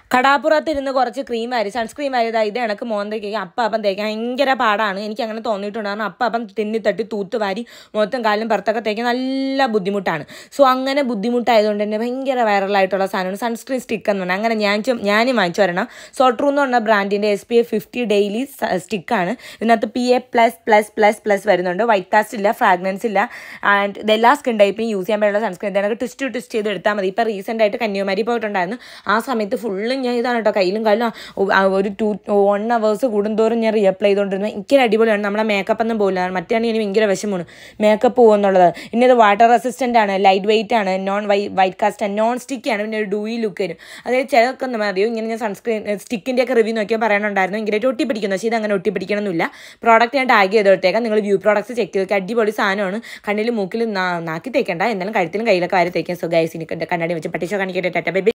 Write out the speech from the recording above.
കടാപ്പുറത്ത് ഇരുന്ന് കുറച്ച് ക്രീം വാരി സൺസ്ക്രീൻ വാരിയതാ ഇത് എനക്ക് മോൻ തേക്കുക അപ്പം അപ്പം തേക്കാൻ ഭയങ്കര പാടാണ് എനിക്ക് അങ്ങനെ തോന്നിയിട്ടുണ്ട് കാരണം അപ്പം അപ്പം തിന്നി തട്ടി തൂത്ത് വാരി മുഖത്തും കാലിലും പുറത്തൊക്കെ തേക്കാൻ നല്ല ബുദ്ധിമുട്ടാണ് സോ അങ്ങനെ ബുദ്ധിമുട്ടായതുകൊണ്ട് തന്നെ ഭയങ്കര വൈറലായിട്ടുള്ള സാധനമാണ് സൺസ്ക്രീൻ സ്റ്റിക്ക് എന്ന് പറഞ്ഞാൽ അങ്ങനെ ഞാൻ ചു- ഞാനും വാങ്ങിച്ചു വരണം സോട്രൂ എന്ന് പറഞ്ഞ ബ്രാൻഡിൻ്റെ S P F fifty daily സ്റ്റിക്കാണ് ഇതിനകത്ത് P A plus plus plus plus വരുന്നുണ്ട് വൈറ്റ് കാസ്റ്റ് ഇല്ല ഫ്രാഗ്രൻസ് ഇല്ല ആൻഡ് ഇത് എല്ലാ സ്കിൻ ടൈപ്പിനും യൂസ് ചെയ്യാൻ പറ്റുള്ള സൺസ്ക്രീൻ ഇതൊക്കെ ട്വിസ്റ്റ് ട്വിസ്റ്റ് ചെയ്ത് എടുത്താൽ മതി ഇപ്പോൾ റീസെൻ്റ് ആയിട്ട് കന്യാകുമാരി പോയിട്ടുണ്ടായിരുന്നു ആ സമയത്ത് ഫുള്ളും ഞാൻ ഇതാണ് കേട്ടോ കയ്യിലും കാലിലും ആ- ആ ഒരു ടു വൺ അവേഴ്സ് കൂടുന്തോറും ഞാൻ റീഅപ്ലൈ ചെയ്തുകൊണ്ടിരുന്നത് എനിക്കൊരു അടിപൊളിയാണ് നമ്മുടെ മേക്കപ്പ് ഒന്നും പോകില്ല മറ്റാണെങ്കിൽ എനിക്ക് ഭയങ്കര വിഷമമാണ് മേക്കപ്പ് പോകുമെന്നുള്ളത് പിന്നെ ഇത് വാട്ടർ റെസിസ്റ്റൻ്റ് ആണ് ലൈറ്റ് വെയിറ്റ് ആണ് നോൺ വൈ വൈറ്റ് കാസ്റ്റ് നോൺ സ്റ്റിക്കി ആണ് പിന്നെ ഒരു ഡൂയി ലുക്ക് വരും അതായത് ചിലർക്ക് ഒന്നും അറിയോ ഇങ്ങനെ ഞാൻ സൺസ്ക്രീൻ സ്റ്റിക്കിൻ്റെ ഒക്കെ റിവ്യൂ നോക്കിയാൽ പറയാനുണ്ടായിരുന്നു ഇങ്ങനെ ഒട്ടി പിടിക്കുന്നു പക്ഷേ ഇത് അങ്ങനെ ഒട്ടി പിടിക്കണമെന്നില്ല പ്രോഡക്റ്റ് ഞാൻ ടാഗ് ചെയ്തെടുത്തേക്കാം നിങ്ങൾ വ്യൂ പ്രോഡക്ട്സ് ചെക്ക് ചെയ്ത് നോക്കി അടിപൊളി സാധനമാണ് കണ്ണിൽ മൂക്കിൽ നാ- നാക്കി തേക്കണ്ട എന്നാലും കഴുത്തിലും കയ്യിലൊക്കെ വാരി തേക്കാം സോ ഗൈസ് എനിക്ക് കണ്ണാടി വെച്ച് പട്ടിച്ചോ കാണിക്കട്ടെ ടാറ്റ ബൈ